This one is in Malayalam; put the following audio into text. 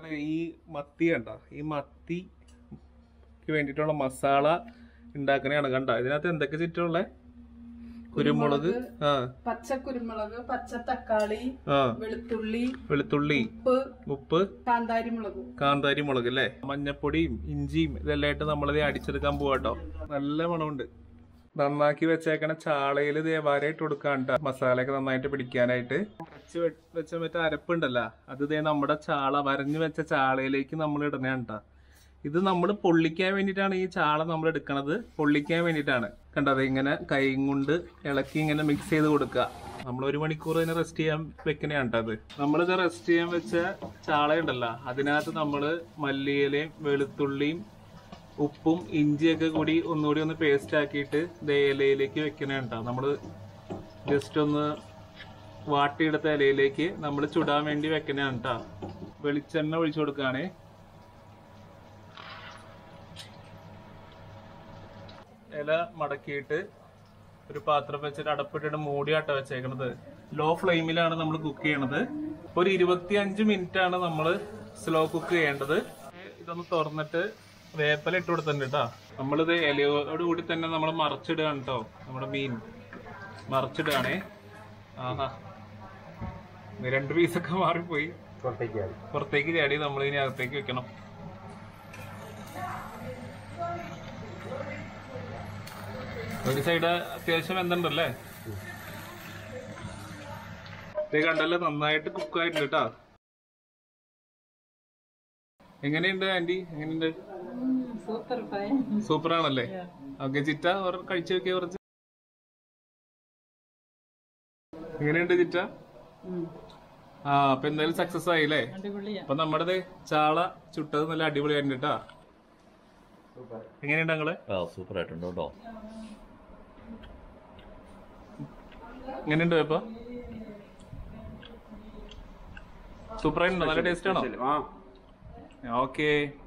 നമ്മള് ഈ മത്തി കണ്ട ഈ മത്തിക്ക് വേണ്ടിയിട്ടുള്ള മസാല ഉണ്ടാക്കണയാണ് കണ്ട ഇതിനകത്ത് എന്തൊക്കെ ചുറ്റുള്ള കുരുമുളക് ആ പച്ച കുരുമുളക് പച്ച തക്കാളി ആ വെളുത്തുള്ളി വെളുത്തുള്ളി ഉപ്പ് ഉപ്പ് കാന്താരി മുളക് കാന്താരി മുളക് അല്ലേ മഞ്ഞപ്പൊടിയും ഇഞ്ചിയും ഇതെല്ലാം ആയിട്ട് നമ്മളിത് അടിച്ചെടുക്കാൻ പോവാട്ടോ നല്ല മണമുണ്ട് നന്നാക്കി വെച്ചേക്കണ ചാളയിൽ ദേവാരായിട്ട് കൊടുക്കാണ്ട് മസാലയൊക്കെ നന്നായിട്ട് പിടിക്കാനായിട്ട് അരച്ച് വെ- വെച്ച മറ്റേ അരപ്പുണ്ടല്ലോ അത് ദേ നമ്മുടെ ചാള വരഞ്ഞു വെച്ച ചാളയിലേക്ക് നമ്മൾ ഇടണേണ്ട ഇത് നമ്മൾ പൊള്ളിക്കാൻ വേണ്ടിയിട്ടാണ് ഈ ചാള നമ്മൾ എടുക്കണത് പൊള്ളിക്കാൻ വേണ്ടിയിട്ടാണ് കണ്ടത് ഇങ്ങനെ കൈ കൊണ്ട് ഇളക്കി ഇങ്ങനെ മിക്സ് ചെയ്ത് കൊടുക്കുക നമ്മൾ ഒരു മണിക്കൂർ ഇതിനെ റെസ്റ്റ് ചെയ്യാൻ വെക്കണയാണ് ട്ടോ അത് നമ്മളിത് റെസ്റ്റ് ചെയ്യാൻ വെച്ച ചാളയുണ്ടല്ലോ അതിനകത്ത് നമ്മൾ മല്ലിയിലയും വെളുത്തുള്ളിയും ഉപ്പും ഇഞ്ചിയൊക്കെ കൂടി ഒന്നുകൂടി ഒന്ന് പേസ്റ്റ് ആക്കിയിട്ട് ദേ ഇലയിലേക്ക് വെക്കണേണ്ട നമ്മള് ജസ്റ്റ് ഒന്ന് വാട്ടിയെടുത്ത ഇലയിലേക്ക് നമ്മൾ ചുടാൻ വേണ്ടി വെക്കണേണ് ട്ടാ വെളിച്ചെണ്ണ ഒഴിച്ചു കൊടുക്കുകയാണേ ഇല മടക്കിയിട്ട് ഒരു പാത്രം വെച്ചിട്ട് അടപ്പിട്ടിട്ട് മൂടിയാട്ട വെച്ചേക്കണത് ലോ ഫ്ലെയിമിലാണ് നമ്മൾ കുക്ക് ചെയ്യണത് ഒരു ഇരുപത്തി അഞ്ച് മിനിറ്റ് ആണ് നമ്മൾ സ്ലോ കുക്ക് ചെയ്യേണ്ടത് ഇതൊന്ന് തുറന്നിട്ട് വേപ്പല ഇട്ട് കൊടുത്തിട്ടുണ്ട് കേട്ടോ നമ്മളിത് ഇലയോട് കൂടി തന്നെ നമ്മൾ മറച്ചിടുകയാണ് കേട്ടോ നമ്മുടെ മീൻ മറച്ചിടുകയാണേ ആഹാ ഇത് രണ്ട് പീസൊക്കെ മാറിപ്പോയി പുറത്തേക്ക് ചാടി നമ്മൾ ഇനി അകത്തേക്ക് വെക്കണം ഒരു സൈഡ് അത്യാവശ്യം എന്തുണ്ടല്ലേ ഇത് കണ്ടല്ലോ നന്നായിട്ട് കുക്ക് ആയിട്ടുണ്ട് കേട്ടോ എങ്ങനെയുണ്ട് ആന്റി എങ്ങനെയുണ്ട് സൂപ്പർ ഫ്രൈ സൂപ്പർ ആണല്ലേ ഓക്കെ ചിറ്റ ഒരു കഴിച്ചു നോക്കിയ കുറച്ച് എങ്ങനെയുണ്ട് ചിറ്റ ആ അപ്പൊ എന്തായാലും സക്സസ് ആയില്ലേ അടിപൊളിയാ അപ്പൊ നമ്മുടെ ചാള ചുട്ടത് നല്ല അടിപൊളിയായിട്ടുണ്ട് കേട്ടാ എങ്ങനെയുണ്ട് ഞങ്ങള് ആ സൂപ്പർ ആയിട്ടുണ്ട് കേട്ടോ എങ്ങനെയുണ്ട് ഇപ്പൊ സൂപ്പർ ആയിട്ടുണ്ടോ നല്ല ടേസ്റ്റ് ആണോ ഓക്കെ